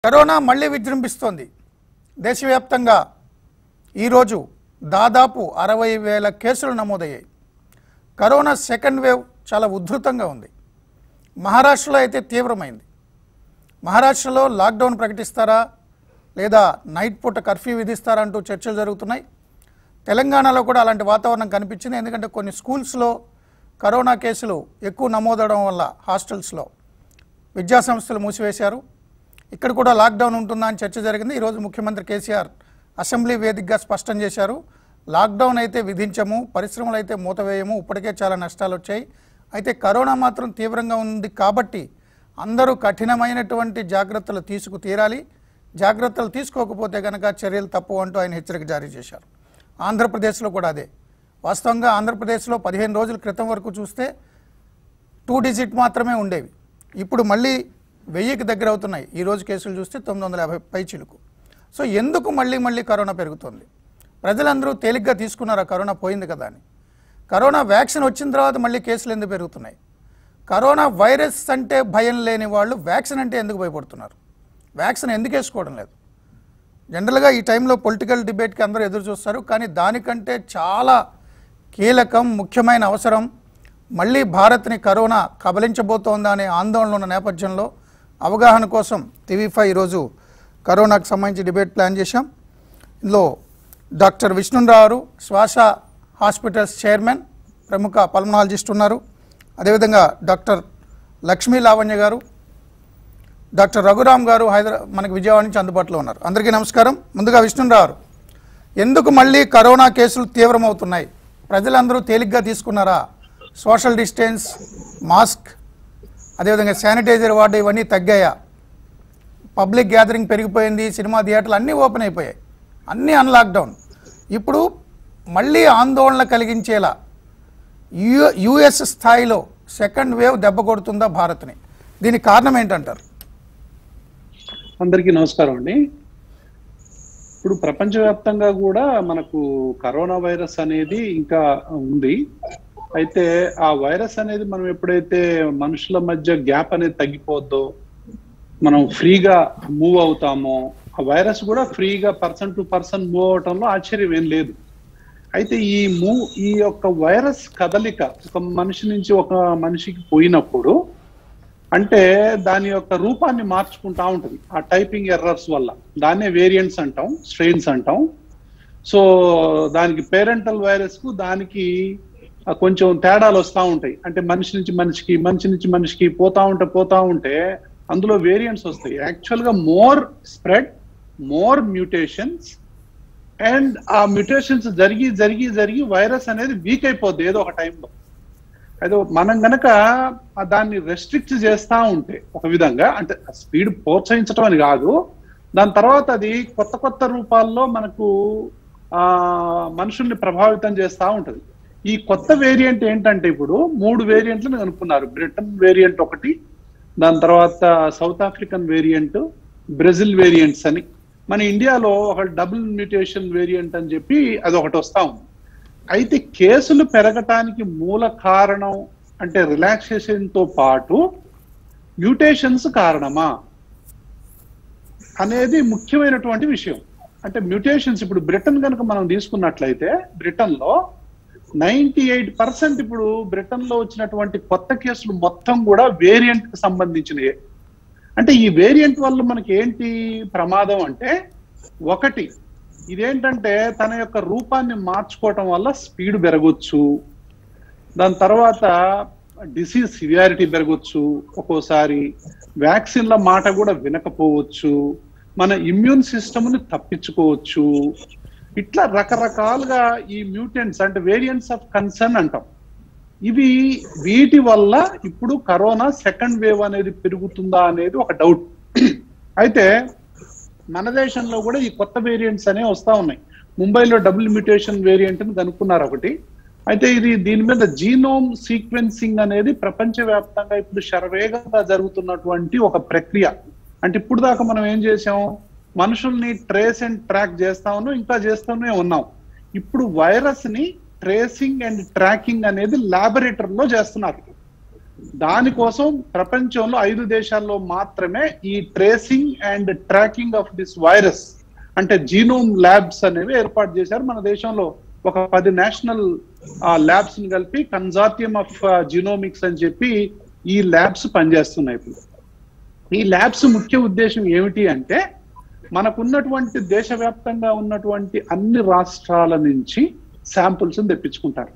Corona మళ్ళీ విజృంభిస్తోంది దేశవ్యాప్తంగా ఈరోజు దాదాపు అరవై వేల కేసులు నమోదయ్యాయి కరోనా సెకండ్ వేవ్ చాలా ఉధృతంగా ఉంది మహారాష్ట్రలో అయితే తీవ్రమైంది మహారాష్ట్రలో లాక్డౌన్ ప్రకటిస్తారా లేదా నైట్ పూట కర్ఫ్యూ విధిస్తారా అంటూ చర్చలు జరుగుతున్నాయి తెలంగాణలో కూడా అలాంటి వాతావరణం కనిపించింది ఎందుకంటే కొన్ని స్కూల్స్లో కరోనా కేసులు ఎక్కువ నమోదవడం వల్ల హాస్టల్స్లో విద్యాసంస్థలు మూసివేశారు ఇక్కడ కూడా లాక్డౌన్ ఉంటుందా అని చర్చ జరిగింది ఈరోజు ముఖ్యమంత్రి కేసీఆర్ అసెంబ్లీ వేదికగా స్పష్టం చేశారు లాక్డౌన్ అయితే విధించము పరిశ్రమలు అయితే మూతవేయము ఇప్పటికే చాలా నష్టాలు వచ్చాయి అయితే కరోనా మాత్రం తీవ్రంగా ఉంది కాబట్టి అందరూ కఠినమైనటువంటి జాగ్రత్తలు తీసుకు తీరాలి జాగ్రత్తలు తీసుకోకపోతే కనుక చర్యలు తప్పు అంటూ ఆయన హెచ్చరిక జారీ చేశారు ఆంధ్రప్రదేశ్లో కూడా అదే వాస్తవంగా ఆంధ్రప్రదేశ్లో పదిహేను రోజుల క్రితం వరకు చూస్తే టూ డిజిట్ మాత్రమే ఉండేవి ఇప్పుడు మళ్ళీ వెయ్యికి దగ్గర అవుతున్నాయి ఈ రోజు కేసులు చూస్తే తొమ్మిది వందల యాభై పై చిలుకు సో ఎందుకు మళ్ళీ మళ్ళీ కరోనా పెరుగుతుంది ప్రజలందరూ తేలిగ్గా తీసుకున్నారు ఆ కరోనా పోయింది కదా అని కరోనా వ్యాక్సిన్ వచ్చిన తర్వాత మళ్ళీ కేసులు ఎందుకు పెరుగుతున్నాయి కరోనా వైరస్ అంటే భయం లేని వాళ్ళు వ్యాక్సిన్ అంటే ఎందుకు భయపడుతున్నారు వ్యాక్సిన్ ఎందుకు వేసుకోవడం లేదు జనరల్గా ఈ టైంలో పొలిటికల్ డిబేట్కి అందరూ ఎదురు చూస్తారు కానీ దానికంటే చాలా కీలకం ముఖ్యమైన అవసరం మళ్ళీ భారత్ని కరోనా కబలించబోతోందా అనే ఆందోళన ఉన్న నేపథ్యంలో అవగాహన కోసం టీవీ ఫైవ్ ఈరోజు కరోనాకు సంబంధించి డిబేట్ ప్లాన్ చేశాం ఇందులో డాక్టర్ విష్ణురావు శ్వాస హాస్పిటల్స్ చైర్మన్ ప్రముఖ పల్మనాలజిస్ట్ ఉన్నారు అదేవిధంగా డాక్టర్ లక్ష్మీ లావణ్య గారు డాక్టర్ రఘురామ్ గారు హైదరా మనకి విజయవాడ నుంచి అందుబాటులో ఉన్నారు అందరికీ నమస్కారం ముందుగా విష్ణురావు గారు. ఎందుకు మళ్ళీ కరోనా కేసులు తీవ్రమవుతున్నాయి ప్రజలందరూ తేలిగ్గా తీసుకున్నారా సోషల్ డిస్టెన్స్ మాస్క్ అదేవిధంగా శానిటైజర్ వాడు ఇవన్నీ తగ్గాయా పబ్లిక్ గ్యాదరింగ్ పెరిగిపోయింది సినిమా థియేటర్లు అన్నీ ఓపెన్ అయిపోయాయి అన్నీ అన్లాక్డౌన్ ఇప్పుడు మళ్ళీ ఆందోళన కలిగించేలా యు యుఎస్ స్థాయిలో సెకండ్ వేవ్ దెబ్బ కొడుతుందా భారత్ని దీనికి కారణం ఏంటంటారు అందరికీ నమస్కారం అండి ఇప్పుడు ప్రపంచవ్యాప్తంగా కూడా మనకు కరోనా వైరస్ అనేది ఇంకా ఉంది అయితే ఆ వైరస్ అనేది మనం ఎప్పుడైతే మనుషుల మధ్య గ్యాప్ అనేది తగ్గిపోద్దో మనం ఫ్రీగా మూవ్ అవుతామో ఆ వైరస్ కూడా ఫ్రీగా పర్సన్ టు పర్సన్ మూవ్ అవటంలో ఆశ్చర్యం ఏం లేదు అయితే ఈ మూవ్ ఈ యొక్క వైరస్ కదలిక ఒక మనిషి నుంచి ఒక మనిషికి పోయినప్పుడు అంటే దాని యొక్క రూపాన్ని మార్చుకుంటా ఉంటుంది ఆ టైపింగ్ ఎర్రర్స్ వల్ల దాన్నే వేరియంట్స్ అంటాం స్ట్రెయిన్స్ అంటాం సో దానికి పేరెంటల్ వైరస్ కు దానికి ఆ కొంచెం తేడాలు వస్తూ ఉంటాయి అంటే మనిషి నుంచి మనిషికి మనిషి నుంచి మనిషికి పోతా ఉంటే పోతా ఉంటే అందులో వేరియంట్స్ వస్తాయి యాక్చువల్ గా more spread more mutations and ఆ మ్యూటేషన్స్ జరిగి జరిగి జరిగి వైరస్ అనేది వీక్ అయిపోద్ది ఏదో ఒక టైంలో అయితే మనం గనక ఆ దాన్ని రెస్ట్రిక్ట్ చేస్తా ఉంటే ఒక విధంగా అంటే స్పీడ్ ప్రోత్సహించడం అని కాదు దాని తర్వాత అది కొత్త కొత్త రూపాల్లో మనకు ఆ మనుషుల్ని ప్రభావితం చేస్తా ఉంటది ఈ కొత్త వేరియంట్ ఏంటంటే ఇప్పుడు మూడు వేరియంట్లు కనుక్కున్నారు బ్రిటన్ వేరియంట్ ఒకటి దాని తర్వాత South African variant Brazil variants అని మన ఇండియాలో ఒక డబుల్ మ్యూటేషన్ వేరియంట్ అని చెప్పి అది ఒకటి వస్తా ఉంది అయితే కేసులు పెరగటానికి మూల కారణం అంటే రిలాక్సేషన్ తో పాటు మ్యూటేషన్స్ కారణమా అనేది ముఖ్యమైనటువంటి విషయం అంటే మ్యూటేషన్స్ ఇప్పుడు బ్రిటన్ కనుక మనం తీసుకున్నట్లయితే బ్రిటన్ లో నైన్టీ ఎయిట్ పర్సెంట్ ఇప్పుడు బ్రిటన్ లో వచ్చినటువంటి కొత్త కేసులు మొత్తం కూడా వేరియంట్ కి సంబంధించినవే అంటే ఈ వేరియంట్ వల్ల మనకి ఏంటి ప్రమాదం అంటే ఒకటి ఇదేంటంటే తన యొక్క రూపాన్ని మార్చుకోవటం వల్ల స్పీడ్ పెరగొచ్చు దాని తర్వాత డిసీజ్ సివియారిటీ పెరగొచ్చు ఒక్కోసారి వ్యాక్సిన్ల మాట కూడా వినకపోవచ్చు మన ఇమ్యూన్ సిస్టమ్ని తప్పించుకోవచ్చు ఇట్లా రకరకాలుగా ఈ మ్యూటెంట్స్ అంటే వేరియంట్స్ ఆఫ్ కన్సర్న్ అంటాం ఇవి వీటి వల్ల ఇప్పుడు కరోనా సెకండ్ వేవ్ అనేది పెరుగుతుందా అనేది ఒక డౌట్ అయితే మన దేశంలో కూడా ఈ కొత్త వేరియంట్స్ అనేవి వస్తా ఉన్నాయి ముంబైలో డబుల్ మ్యూటేషన్ వేరియంట్ ని కనుక్కున్నారు ఒకటి అయితే ఇది దీని మీద జీనోమ్ సీక్వెన్సింగ్ అనేది ప్రపంచవ్యాప్తంగా ఇప్పుడు శరవేగంగా జరుగుతున్నటువంటి ఒక ప్రక్రియ అంటే ఇప్పుడు దాకా మనం ఏం చేసాం మనుషుల్ని ట్రేస్ అండ్ ట్రాక్ చేస్తా ఉన్నాం ఇంకా చేస్తూనే ఉన్నాం ఇప్పుడు వైరస్ ని ట్రేసింగ్ అండ్ ట్రాకింగ్ అనేది లాబొరేటరీలో చేస్తున్నారు దానికోసం ప్రపంచంలో ఐదు దేశాల్లో మాత్రమే ఈ tracing and tracking of this virus అంటే జీనోమ్ ల్యాబ్స్ అనేవి ఏర్పాటు చేశారు మన దేశంలో ఒక పది నేషనల్ ల్యాబ్స్ ని కలిపి కన్సార్టియం ఆఫ్ జీనోమిక్స్ అని చెప్పి ఈ ల్యాబ్స్ పనిచేస్తున్నాయి ఇప్పుడు ఈ ల్యాబ్స్ ముఖ్య ఉద్దేశం ఏమిటి అంటే మనకున్నటువంటి దేశవ్యాప్తంగా ఉన్నటువంటి అన్ని రాష్ట్రాల నుంచి శాంపుల్స్ తెప్పించుకుంటారు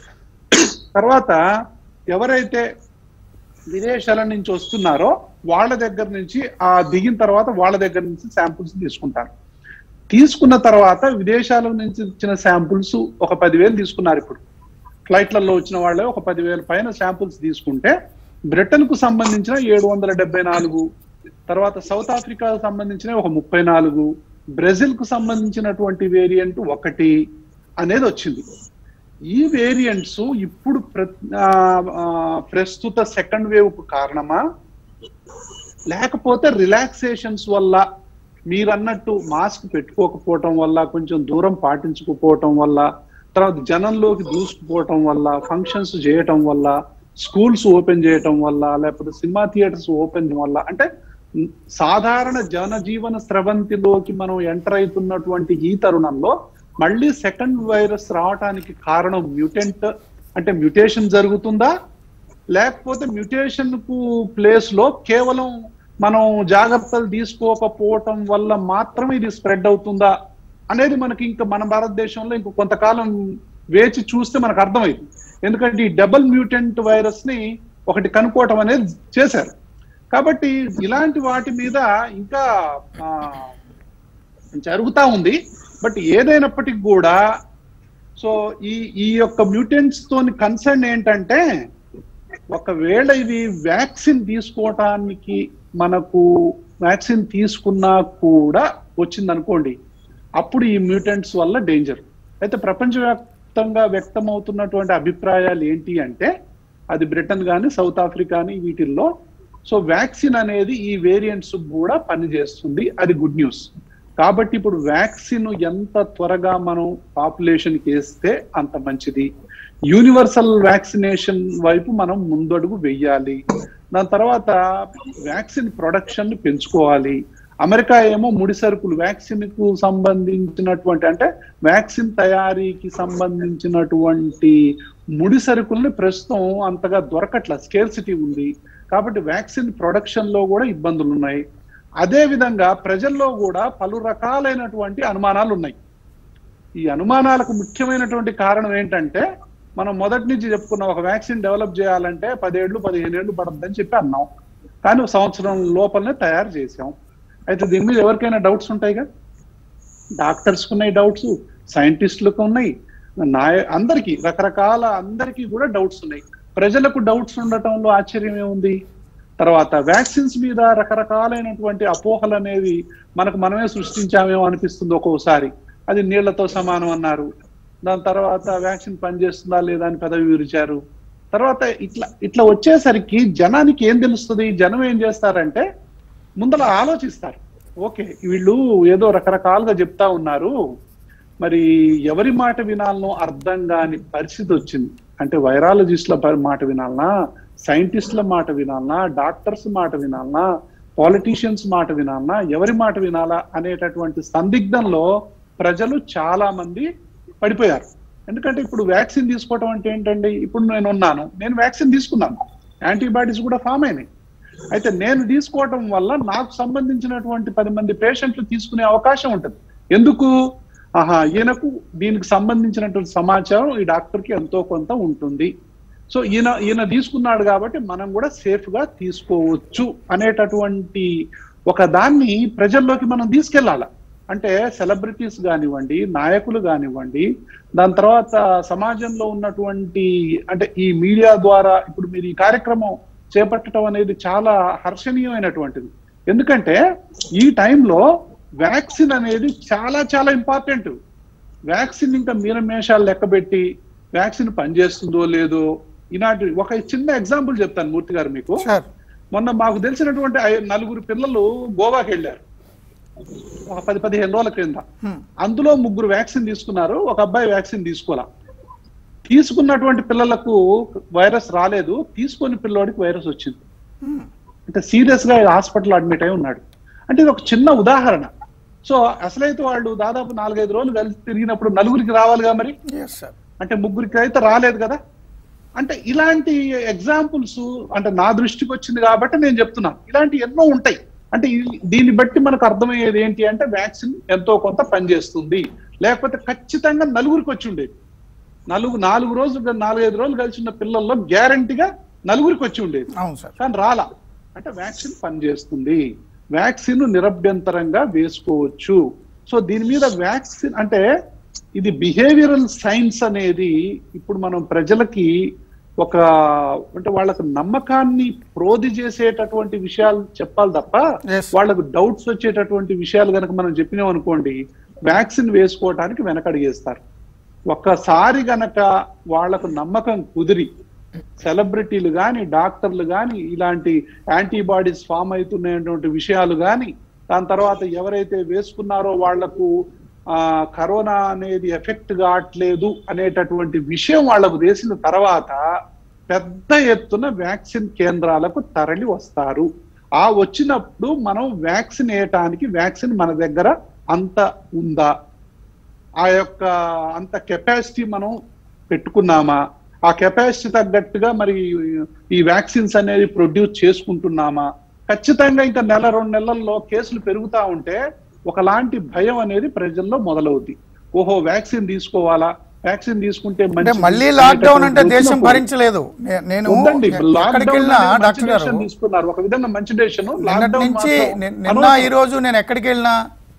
తర్వాత ఎవరైతే విదేశాల నుంచి వస్తున్నారో వాళ్ళ దగ్గర నుంచి ఆ దిగిన తర్వాత వాళ్ళ దగ్గర నుంచి శాంపుల్స్ తీసుకుంటారు తీసుకున్న తర్వాత విదేశాల నుంచి ఇచ్చిన శాంపుల్స్ ఒక పదివేలు తీసుకున్నారు ఇప్పుడు ఫ్లైట్లలో వచ్చిన వాళ్ళే ఒక పదివేల పైన శాంపుల్స్ తీసుకుంటే బ్రిటన్ కు సంబంధించిన ఏడు వందల డెబ్బై నాలుగు తర్వాత సౌత్ ఆఫ్రికాకు సంబంధించిన ఒక ముప్పై నాలుగు బ్రెజిల్ కు సంబంధించినటువంటి వేరియంట్ ఒకటి అనేది వచ్చింది ఈ వేరియంట్స్ ఇప్పుడు ప్ర- ఆ, ఆ, ప్రస్తుత సెకండ్ వేవ్ కు కారణమా లేకపోతే రిలాక్సేషన్స్ వల్ల మీరు అన్నట్టు మాస్క్ పెట్టుకోకపోవటం వల్ల కొంచెం దూరం పాటించకపోవటం వల్ల తర్వాత జనంలోకి దూసుకుపోవటం వల్ల ఫంక్షన్స్ చేయటం వల్ల స్కూల్స్ ఓపెన్ చేయటం వల్ల లేకపోతే సినిమా థియేటర్స్ ఓపెన్ వల్ల అంటే ఉమ్, సాధారణ జనజీవన స్రవంతిలోకి మనం ఎంటర్ అవుతున్నటువంటి ఈ తరుణంలో మళ్ళీ సెకండ్ వైరస్ రావడానికి కారణం మ్యూటెంట్ అంటే మ్యూటేషన్ జరుగుతుందా లేకపోతే మ్యూటేషన్ కు ప్లేస్ లో కేవలం మనం జాగ్రత్తలు తీసుకోకపోవటం వల్ల మాత్రమే ఇది స్ప్రెడ్ అవుతుందా అనేది మనకి ఇంకా మన భారతదేశంలో ఇంక కొంతకాలం వేచి చూస్తే మనకు అర్థమైంది ఎందుకంటే ఈ డబుల్ మ్యూటెంట్ వైరస్ ని ఒకటి కనుక్కోవటం అనేది చేశారు కాబట్టి ఇలాంటి వాటి మీద ఇంకా ఆ, జరుగుతా ఉంది బట్ ఏదైనప్పటికీ కూడా సో ఈ ఈ యొక్క మ్యూటెంట్స్ తోని కన్సర్న్ ఏంటంటే ఒకవేళ ఇది వ్యాక్సిన్ తీసుకోవటానికి మనకు వ్యాక్సిన్ తీసుకున్నా కూడా వచ్చింది అనుకోండి అప్పుడు ఈ మ్యూటెంట్స్ వల్ల డేంజర్ అయితే ప్రపంచవ్యాప్తంగా వ్యక్తమవుతున్నటువంటి అభిప్రాయాలు ఏంటి అంటే అది బ్రిటన్ కానీ సౌత్ ఆఫ్రికా కానీ వీటిల్లో సో వ్యాక్సిన్ అనేది ఈ వేరియంట్స్ కూడా పనిచేస్తుంది అది గుడ్ న్యూస్ కాబట్టి ఇప్పుడు వ్యాక్సిన్ ఎంత త్వరగా మనం పాపులేషన్కి వేస్తే అంత మంచిది యూనివర్సల్ వ్యాక్సినేషన్ వైపు మనం ముందడుగు వెయ్యాలి దాని తర్వాత వ్యాక్సిన్ ప్రొడక్షన్ ని పెంచుకోవాలి అమెరికా ఏమో ముడి సరుకులు వ్యాక్సిన్ కు సంబంధించినటువంటి అంటే వ్యాక్సిన్ తయారీకి సంబంధించినటువంటి ముడి సరుకుల్ని ప్రస్తుతం అంతగా దొరకట్ల స్కేర్సిటీ ఉంది కాబట్టి వ్యాక్సిన్ ప్రొడక్షన్ లో కూడా ఇబ్బందులు ఉన్నాయి అదే విధంగా ప్రజల్లో కూడా పలు రకాలైనటువంటి అనుమానాలు ఉన్నాయి ఈ అనుమానాలకు ముఖ్యమైనటువంటి కారణం ఏంటంటే మనం మొదటి నుంచి చెప్పుకున్న ఒక వ్యాక్సిన్ డెవలప్ చేయాలంటే పదేళ్లు పదిహేను ఏళ్ళు పడుతుందని చెప్పి అన్నాం కానీ ఒక సంవత్సరం లోపలనే తయారు చేసాం అయితే దీని మీద ఎవరికైనా డౌట్స్ ఉంటాయిగా డాక్టర్స్కి ఉన్నాయి డౌట్స్ సైంటిస్టులకు ఉన్నాయి నాయ అందరికీ రకరకాల అందరికీ కూడా డౌట్స్ ఉన్నాయి ప్రజలకు డౌట్స్ ఉండటంలో ఆశ్చర్యం ఏముంది తర్వాత వ్యాక్సిన్స్ మీద రకరకాలైనటువంటి అపోహలు అనేవి మనకు మనమే సృష్టించామేమో అనిపిస్తుంది ఒక్కోసారి అది నీళ్లతో సమానం అన్నారు దాని తర్వాత వ్యాక్సిన్ పనిచేస్తుందా లేదా అని పెదవి విరిచారు తర్వాత ఇట్లా ఇట్లా వచ్చేసరికి జనానికి ఏం తెలుస్తుంది జనం ఏం చేస్తారంటే ముందర ఆలోచిస్తారు ఓకే వీళ్ళు ఏదో రకరకాలుగా చెప్తా ఉన్నారు మరి ఎవరి మాట వినాలనో అర్థం కాని పరిస్థితి వచ్చింది అంటే వైరాలజిస్టుల ప- మాట వినాలనా సైంటిస్టుల మాట వినాలనా డాక్టర్స్ మాట వినాలనా పాలిటీషియన్స్ మాట వినాలనా ఎవరి మాట వినాలా అనేటటువంటి సందిగ్ధంలో ప్రజలు చాలా మంది పడిపోయారు ఎందుకంటే ఇప్పుడు వ్యాక్సిన్ తీసుకోవటం అంటే ఏంటండి ఇప్పుడు నేను ఉన్నాను నేను వ్యాక్సిన్ తీసుకున్నాను యాంటీబాడీస్ కూడా ఫామ్ అయినాయి అయితే నేను తీసుకోవటం వల్ల నాకు సంబంధించినటువంటి పది మంది పేషెంట్లు తీసుకునే అవకాశం ఉంటుంది ఎందుకు ఆహా ఈయనకు దీనికి సంబంధించినటువంటి సమాచారం ఈ డాక్టర్కి ఎంతో కొంత ఉంటుంది సో ఈయన ఈయన తీసుకున్నాడు కాబట్టి మనం కూడా సేఫ్ గా తీసుకోవచ్చు అనేటటువంటి ఒక దాన్ని ప్రజల్లోకి మనం తీసుకెళ్లాల అంటే సెలబ్రిటీస్ కానివ్వండి నాయకులు కానివ్వండి దాని తర్వాత సమాజంలో ఉన్నటువంటి అంటే ఈ మీడియా ద్వారా ఇప్పుడు మీరు ఈ కార్యక్రమం చేపట్టడం అనేది చాలా హర్షణీయమైనటువంటిది ఎందుకంటే ఈ టైంలో వ్యాక్సిన్ అనేది చాలా చాలా ఇంపార్టెంట్ వ్యాక్సిన్ ఇంకా మీనమేషాలు లెక్కబెట్టి వ్యాక్సిన్ పనిచేస్తుందో లేదో ఇలాంటి ఒక చిన్న ఎగ్జాంపుల్ చెప్తాను మూర్తి గారు మీకు సార్ మొన్న మాకు తెలిసినటువంటి ఐ- నలుగురు పిల్లలు గోవాకి వెళ్ళారు ఒక పది పదిహేను రోజుల క్రింద హ్మ్. అందులో ముగ్గురు వ్యాక్సిన్ తీసుకున్నారు ఒక అబ్బాయి వ్యాక్సిన్ తీసుకోవాల తీసుకున్నటువంటి పిల్లలకు వైరస్ రాలేదు తీసుకొని పిల్లోడికి వైరస్ వచ్చింది అంటే సీరియస్ గా హాస్పిటల్ అడ్మిట్ అయి ఉన్నాడు అంటే ఇది ఒక చిన్న ఉదాహరణ సో అసలైతే వాళ్ళు దాదాపు నాలుగైదు రోజులు కలిసి తిరిగినప్పుడు నలుగురికి రావాలిగా మరి ఎస్ సార్ అంటే ముగ్గురికి అయితే రాలేదు కదా అంటే ఇలాంటి ఎగ్జాంపుల్స్ అంటే నా దృష్టికి వచ్చింది కాబట్టి నేను చెప్తున్నాను ఇలాంటి ఎన్నో ఉంటాయి అంటే ఈ- దీన్ని బట్టి మనకు అర్థమయ్యేది ఏంటి అంటే వ్యాక్సిన్ ఎంతో కొంత పనిచేస్తుంది లేకపోతే ఖచ్చితంగా నలుగురికి వచ్చి ఉండేది నలుగు నాలుగు రోజులు నాలుగైదు రోజులు కలిసి ఉన్న పిల్లల్లో గ్యారంటీగా నలుగురికి వచ్చి ఉండేది అవును సార్ కానీ రాలా అంటే వ్యాక్సిన్ పనిచేస్తుంది వ్యాక్సిన్ నిరభ్యంతరంగా వేసుకోవచ్చు సో దీని మీద వ్యాక్సిన్ అంటే ఇది బిహేవియరల్ సైన్స్ అనేది ఇప్పుడు మనం ప్రజలకి ఒక అంటే వాళ్ళకు నమ్మకాన్ని ప్రోధి చేసేటటువంటి విషయాలు చెప్పాలి తప్ప Yes. వాళ్ళకు డౌట్స్ వచ్చేటటువంటి విషయాలు కనుక మనం చెప్పినాం అనుకోండి వ్యాక్సిన్ వేసుకోవడానికి వెనకడిగేస్తారు ఒక్కసారి గనక వాళ్లకు నమ్మకం కుదిరి సెలబ్రిటీలు కానీ డాక్టర్లు కానీ ఇలాంటి యాంటీబాడీస్ ఫామ్ అవుతున్నటువంటి విషయాలు కానీ దాని తర్వాత ఎవరైతే వేసుకున్నారో వాళ్లకు ఆ కరోనా అనేది ఎఫెక్ట్ కావట్లేదు అనేటటువంటి విషయం వాళ్లకు తెలిసిన తర్వాత పెద్ద ఎత్తున వ్యాక్సిన్ కేంద్రాలకు తరలి వస్తారు ఆ వచ్చినప్పుడు మనం వ్యాక్సిన్ వేయటానికి వ్యాక్సిన్ మన దగ్గర అంత ఉందా ఆ యొక్క అంత కెపాసిటీ మనం పెట్టుకున్నామా ఆ కెపాసిటీ తగ్గట్టుగా మరి ఈ వ్యాక్సిన్స్ అనేది ప్రొడ్యూస్ చేసుకుంటున్నామా ఖచ్చితంగా ఇంకా నెల రెండు నెలల్లో కేసులు పెరుగుతా ఉంటే ఒకలాంటి భయం అనేది ప్రజల్లో మొదలవుద్ది ఓహో వ్యాక్సిన్ తీసుకోవాలా వ్యాక్సిన్ తీసుకుంటే అంటే మంచిది మళ్ళీ లాక్డౌన్ అంటే అనేటటువంటి దేశం వచ్చినప్పుడు భరించలేదు నే- నేను ఉందండి ఎక్కడికి లాక్డౌన్ వెళ్ళినా అనేది మంచి డాక్టర్ గారు డెసిషన్ తీసుకున్నారు ఒక విధంగా మంచి డెసిషన్ నిన్నటి నుంచి ని- నిన్న ఈ రోజు నేను ఎక్కడికి వెళ్ళినా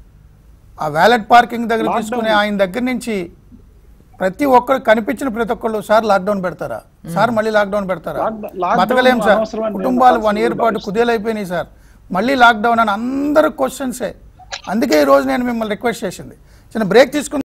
ఆ వ్యాలెట్ పార్కింగ్ దగ్గర Lockdown. తీసుకుని ఆయన దగ్గర నుంచి ప్రతి ఒక్కరు కనిపించిన ప్రతి ఒక్కళ్ళు సార్ లాక్డౌన్ పెడతారా సార్ మళ్ళీ లాక్డౌన్ పెడతారా Lockdown- lockdown బతకలేం సార్ అనవసరమని నేను కుటుంబాలు వన్ personally ఇయర్ పాటు భావిస్తున్నాను. కుదేలైపోయినాయి సార్ మళ్ళీ లాక్డౌన్ అని అందరు క్వశ్చన్సే అందుకే ఈ రోజు నేను మిమ్మల్ని రిక్వెస్ట్ చేసింది చిన్న బ్రేక్ తీసుకుని